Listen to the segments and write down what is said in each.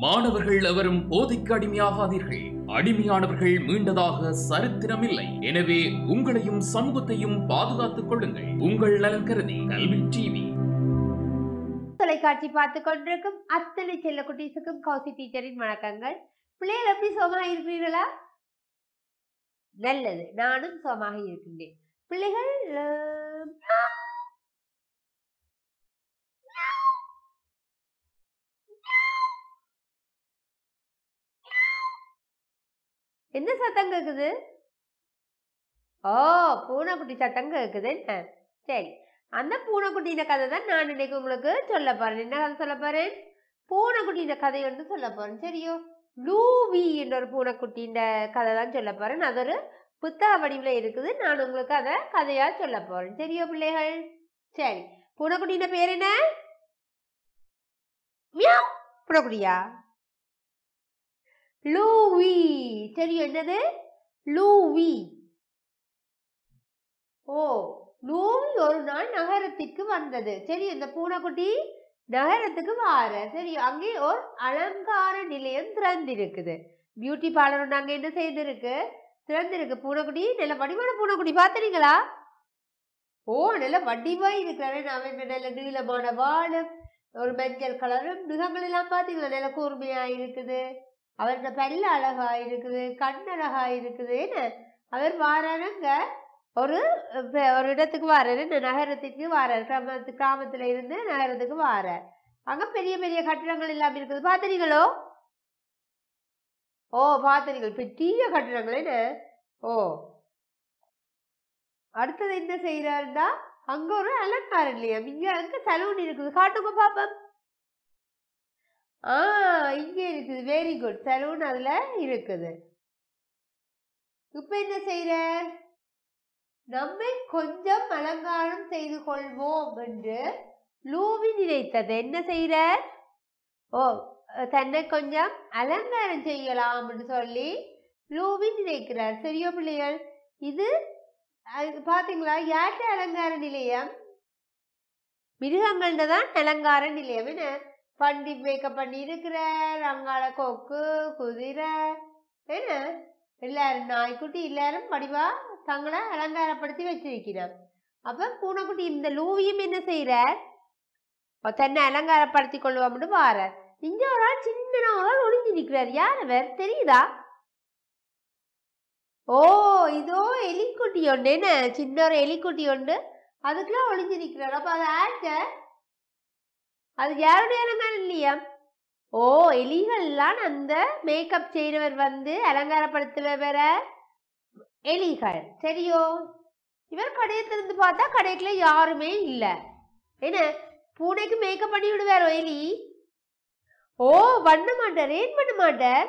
மாணவர்கள் எவரும் போதைக்கு அடிமையாகாதீர்கள் அடிமையானவர்கள் மீண்டதாக சரித்திரமில்லை எனவே உங்களையும் சமூகத்தையும் பாதுகாத்துக் கொள்ளுங்கள் உங்கள் நலன் கருதி கல்வி டிவி தொலைக்காட்சி பார்த்து கொண்டிருக்கும் அத்தனை செல்ல குட்டீஸுக்கும் கௌசி டீச்சரின் வணக்கங்கள் பிள்ளைகள் எப்படி சுகமாக இருக்கிறீர்களா நல்லது நானும் சுகமாக இருக்கின்றேன் பிள்ளைகள் அஹ், என்ன சத்தம் கேக்குது ஓ பூனைக்குட்டி சத்தம் கேக்குது என்ன சரி அந்த பூனைக்குட்டியின் கதை தான் நான் இன்னைக்கு உங்களுக்கு சொல்ல போறேன் என்ன கதை சொல்ல போறேன் பூனைக்குட்டியின் கதை ஒன்று சொல்ல போறேன் சரியோ லூவி என்ற ஒரு பூனைக்குட்டியின் கதை தான் சொல்ல போறேன் அது ஒரு புத்தக வடிவில் இருக்குது நான் உங்களுக்கு அதை கதையா சொல்ல போறேன் சரியோ பிள்ளைகள் சரி பூனைக்குட்டியின் பேர் என்ன மியாவ். பூனைக்குட்டியா லூவி சரியோ என்னது லூவி ஓ லூவி ஒரு நாள் நகரத்திற்கு வந்தது சரி இந்த பூனைக்குட்டி நகரத்துக்கு வார சரி அங்கே ஒரு அலங்கார நிலையம் திறந்திருக்குது பியூட்டி பார்லர் ஒன்று அங்கே என்ன செய்திருக்கு திறந்திருக்கு பூனைக்குட்டி நல்ல வடிவான பூனைக்குட்டி பார்த்துறீங்களா ஓ நல்ல வடிவா இருக்கிறாரு அவன் நல்ல நீளமான வாழும் ஒரு மஞ்சள் கலரும் மிருகங்கள் எல்லாம் பார்த்தீங்களா நல்ல கூர்மையா இருக்குது அவரோட பல்ல அழகா இருக்குது கண் அழகா இருக்குது என்ன அவர் வாரானுங்க ஒரு இப்ப ஒரு இடத்துக்கு வாராரு இந்த நகரத்துக்கு வாராரு கிராமத்து கிராமத்துல இருந்து நகரத்துக்கு வாரார் அங்க பெரிய பெரிய கட்டிடங்கள் எல்லாம் இருக்குது பாத்தீங்களோ ஓ பாத்தீங்க பெரிய கட்டிடங்கள் என்ன ஓ அடுத்தது என்ன செய்யறாருன்னா அங்க ஒரு அலங்காரம் இல்லையா இங்க அங்க சலூன் இருக்குது காட்டுங்க பாப்போம் ஆ இங்க இருக்குது வெரி குட் சலூன் அதுல இருக்குது இப்ப என்ன செய்யறார் நம்மை கொஞ்சம் அலங்காரம் செய்து கொள்வோம் என்று லூவி நினைத்தது என்ன செய்கிறார் ஓ தன்னை கொஞ்சம் அலங்காரம் செய்யலாம் என்று சொல்லி லூவி நினைக்கிறார் சரியோ பிள்ளைகள் இது அது பாத்தீங்களா யார்கிட்ட அலங்கார நிலையம் மிருகங்கள்ட தான் அலங்கார நிலையம் என்ன பண்டி மேக்கப் பண்ணி இருக்கிறார் அங்காள கொக்கு குதிரை என்ன எல்லாரும் நாய்க்குட்டி எல்லாரும் படிவா தங்களை அலங்காரப்படுத்தி வச்சிருக்கிறார் அப்ப பூனைக்குட்டி இந்த லூவியும் என்ன செய்யறார் தன்னை அலங்காரப்படுத்தி கொள்வோம்னு வாரார் இங்க ஒரு ஆள் சின்ன ஒரு ஆள் ஒளிஞ்சு நிக்கிறார் யார் அவர் தெரியுதா ஓ இதோ எலிக்குட்டி ஒன்று என்ன சின்ன ஒரு எலிக்குட்டி ஒன்று அதுக்குலாம் ஒளிஞ்சு நிக்கிறார் அப்ப அது ஆட்ட அது யாருடைய அலங்காரம் இல்லையா ஓ எலிகள்லாம் அந்த மேக்கப் செய்கிறவர் வந்து அலங்காரப்படுத்துபவர எலிகள் சரியோ இவர் கடையை திறந்து பார்த்தா கடைக்குள்ள யாருமே இல்லை என்ன பூனைக்கு மேக்கப் பண்ணி விடுவாரோ எலி ஓ பண்ண மாட்டார் ஏன் பண்ண மாட்டார்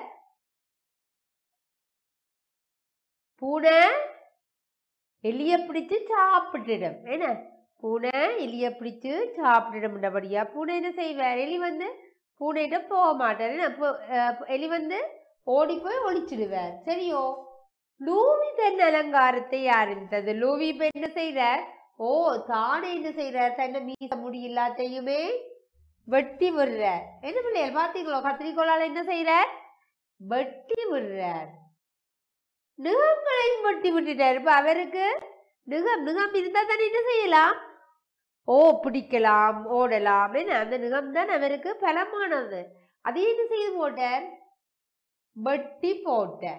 பூனை எலிய பிடிச்சு சாப்பிட்டுடும் என்ன பூனை எலிய பிடிச்சு சாப்பிட்டுடும்ன்றபடியா பூனை என்ன செய்வார் எலி வந்து பூனைகிட்ட போக மாட்டார் என்ன பு- அஹ் எலி வந்து ஓடி போய் ஒளிச்சிடுவார் சரியோ லூவி தன் அலங்காரத்தை ஆரம்பித்தது லூவி இப்ப என்ன செய்றார் ஓ தானே என்ன செய்றார் தன்னை மீச முடி எல்லாத்தையுமே வெட்டி விடுறார் என்ன பிள்ளைகள் பார்த்தீங்களோ கத்திரிக்கோளால என்ன செய்றார் வெட்டி விடுறார் நுகங்களையும் வெட்டி விட்டுட்டார் இப்ப அவருக்கு நுகம் நுகம் இருந்தா தானே என்ன செய்யலாம் ஓ பிடிக்கலாம் ஓடலாம் என்ன அந்த நுகம் தான் அவருக்கு பலமானது அதை என்ன செய்து போட்டார் வெட்டி போட்டார்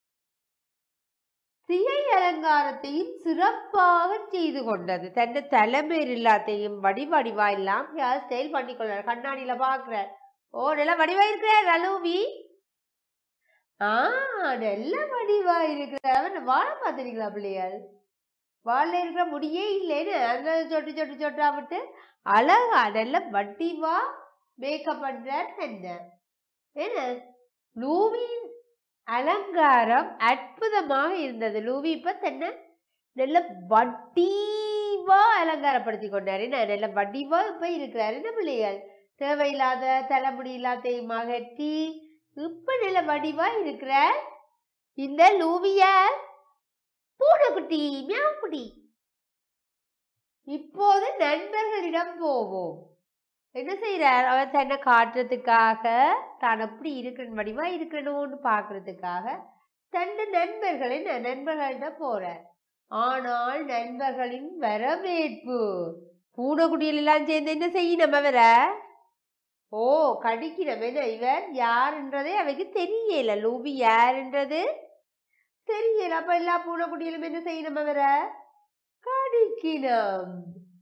சிகை அலங்காரத்தையும் சிறப்பாக செய்து கொண்டது தன்னை தலைமையில் எல்லாத்தையும் வடி வடிவா எல்லாம் ஹேர் ஸ்டைல் பண்ணிக்கொள்ளார் கண்ணாடியில பாக்குறார் ஓ நல்ல வடிவா இருக்கிறார் அலூவி ஆ நல்ல வடிவா இருக்கிறார் அவர் வாழ பார்த்துருக்கீங்களா பிள்ளைகள் வாழ இருக்கிற முடியே இல்லைன்னு அந்த சொட்டு சொட்டு சொட்டா விட்டு அழகா நல்ல வடிவா மேக்கப் பண்றார் என்ன என்ன லூவியின் அலங்காரம் அற்புதமாக இருந்தது லூவி இப்ப தன்னை நல்ல வடிவா அலங்காரப்படுத்தி கொண்டாரு என்ன நல்ல வடிவா இப்ப இருக்கிறாரு என்ன பிள்ளைகள் தேவையில்லாத தலைமுடி எல்லாத்தையும் அகற்றி இப்ப நல்ல வடிவா இருக்கிற இந்த லூவிய பூனைக்குட்டி மியாக்குட்டி இப்போது நண்பர்களிடம் போவோம் என்ன செய்கிறார் அவர் தன்னை காட்டுறதுக்காக தான் எப்படி இருக்கிற வடிவா இருக்கணும்னு பார்க்கறதுக்காக தன் நண்பர்களின் நண்பர்கள்ட்ட போறார் ஆனால் நண்பர்களின் வரவேற்பு பூனைக்குடியில் எல்லாம் சேர்ந்து என்ன செய்யணும் அவர ஓ கடிக்கணும் என்ன இவர் யாருன்றதே அவைக்கு தெரியல லூபி யாருன்றது தெரியல அப்ப எல்லா பூனைக்குடியிலும் என்ன செய்யணும் அவர கடிக்கணும்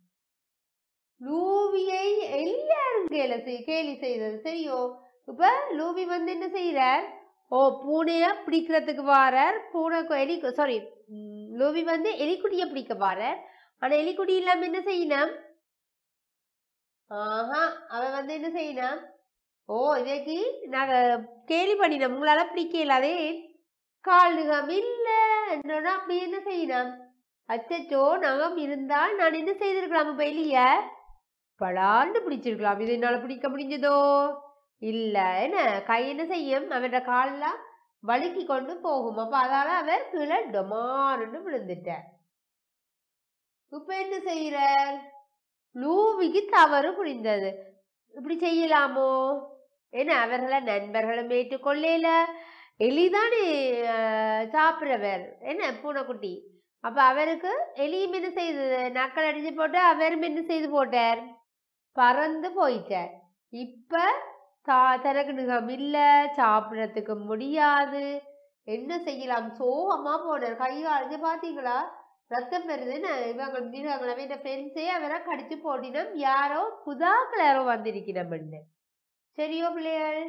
லூவியை எல்லாரும் கேல செய் கேலி செய்தது சரியோ இப்ப லூவி வந்து என்ன செய்யறார் ஓ பூனைய பிடிக்கிறதுக்கு வாரார் பூனை எலி சாரி லூவி வந்து எலிக்குட்டியை பிடிக்க வாரார் ஆனா எலிக்குட்டி இல்லாம என்ன செய்யணும் ஆஹா அவன் வந்து என்ன செய்யணும் ஓ இதைக்கு நாங்க கேலி பண்ணினோம் உங்களால பிடிக்கல அதே கால்நுகம் இல்ல என்னன்னா அப்படி என்ன செய்யணும் அச்சச்சோ நகம் இருந்தால் நான் என்ன செய்திருக்கலாம் இப்ப எலிய பலாண்டு பிடிச்சிருக்கலாம் இது என்னால பிடிக்க முடிஞ்சதோ இல்ல என்ன கை என்ன செய்யும் அவனோட கால்லாம் வழுக்கி கொண்டு போகும் அப்ப அதால அவர் கீழே டொமான்னு விழுந்துட்டார் இப்ப என்ன செய்யறார் லூவிக்கு தவறு புரிந்தது இப்படி செய்யலாமோ என்ன அவர்களை நண்பர்களும் ஏற்றுக்கொள்ளல எலிதானே அஹ், சாப்பிடுறவர் என்ன பூனைக்குட்டி அப்ப அவருக்கு எலியும் என்ன செய்தது நக்கல் அடிச்சு போட்டு அவரும் என்ன செய்து போட்டார் பறந்து போயிட்டார் இப்ப தா தனக்கு நிகம் இல்ல சாப்பிடறதுக்கு முடியாது என்ன செய்யலாம் சோகமா போனார் கை காலஞ்சு பாத்தீங்களா ரத்தம் வருதுன்னு இவங்க மிருகங்களவே இந்த ஃப்ரெண்ட்ஸே அவரை கடிச்சு போட்டினம் யாரோ புதாக்கள் யாரோ வந்திருக்கிறோம்னு சரியோ பிள்ளைகள்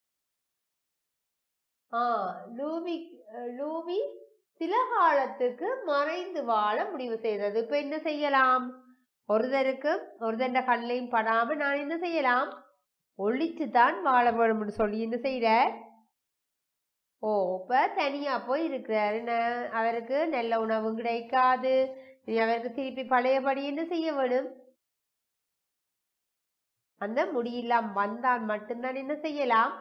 ஆ லூவி அஹ், லூவி சில காலத்துக்கு மறைந்து வாழ முடிவு செய்தது இப்ப என்ன செய்யலாம் ஒருத்தருக்கு ஒருத்தண்ட கண்ணையும் படாம நான் என்ன செய்யலாம் ஒழிச்சு தான் வாழ வேணும்னு சொல்லி என்ன செய்யற ஓ இப்ப தனியா போய் இருக்கிறாரு ந- அவருக்கு நல்ல உணவும் கிடைக்காது இனி அவருக்கு திருப்பி பழையபடி என்ன செய்ய வேணும் அந்த முடியெல்லாம் வந்தால் மட்டும்தான் என்ன செய்யலாம்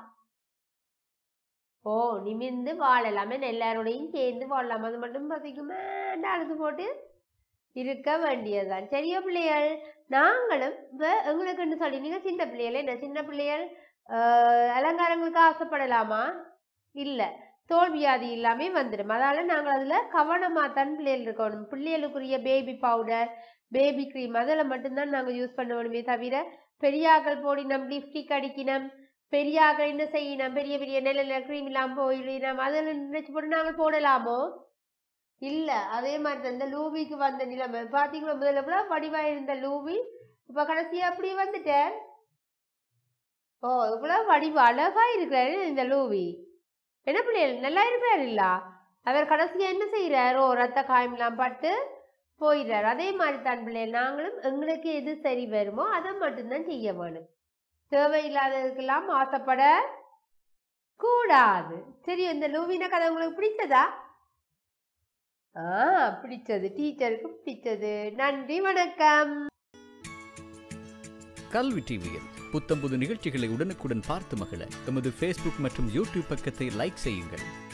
ஓ நிமிர்ந்து வாழலாமே எல்லாரோடையும் சேர்ந்து வாழலாம் அது மட்டும் பசிக்குமே அழுது போட்டு இருக்க வேண்டியதுதான் சரியா பிள்ளைகள் நாங்களும் இப்ப எங்களுக்குன்னு சொல்லி நீங்க சின்ன பிள்ளைகள் என்ன சின்ன பிள்ளைகள் ஆஹ், அலங்காரங்களுக்கு ஆசைப்படலாமா இல்ல தோல் வியாதி இல்லாமே வந்துடும் அதனால நாங்கள் அதுல கவனமா தான் பிள்ளைகள் இருக்கணும் பிள்ளைகளுக்குரிய பேபி பவுடர் பேபி க்ரீம் அதில் மட்டும்தான் நாங்கள் யூஸ் பண்ண வேணுமே தவிர பெரியாக்கள் போடினம் லிப்டிக் அடிக்கணும் பெரியாக்கள் என்ன செய்யணும் பெரிய பெரிய நல்ல நல்ல க்ரீம் இல்லாமல் போயிடணும் அதில் நினைச்சு போட்டு நாங்கள் போடலாமோ இல்ல அதே மாதிரி தான் இந்த லூவிக்கு வந்த நிலைமை பாத்தீங்களா முதல்ல கூட வடிவா இருந்த லூவி இப்ப கடைசியா அப்படி வந்துட்டேன் ஓ இவ்வளவு வடிவு அழகா இருக்கிறாரு இந்த லூவி என்ன பிள்ளைகள் நல்லா இருக்கிறார் இல்ல அவர் கடைசியா என்ன செய்யறார் ஓ ரத்த காயம்லாம் பட்டு போயிடுறார் அதே மாதிரி தான் பிள்ளைகள் நாங்களும் எங்களுக்கு எது சரி வருமோ அதை மட்டும்தான் செய்ய வேணும் தேவையில்லாததுக்கெல்லாம் ஆசைப்பட கூடாது சரி இந்த லூவின கதை உங்களுக்கு பிடிச்சதா ஆ பிடிச்சது டீச்சருக்கு பிடிச்சது நன்றி வணக்கம் கல்வி டிவியில் புத்தம்புது நிகழ்ச்சிகளை உடனுக்குடன் பார்த்து மகிழ எமது ஃபேஸ்புக் மற்றும் யூடியூப் பக்கத்தை லைக் செய்யுங்கள்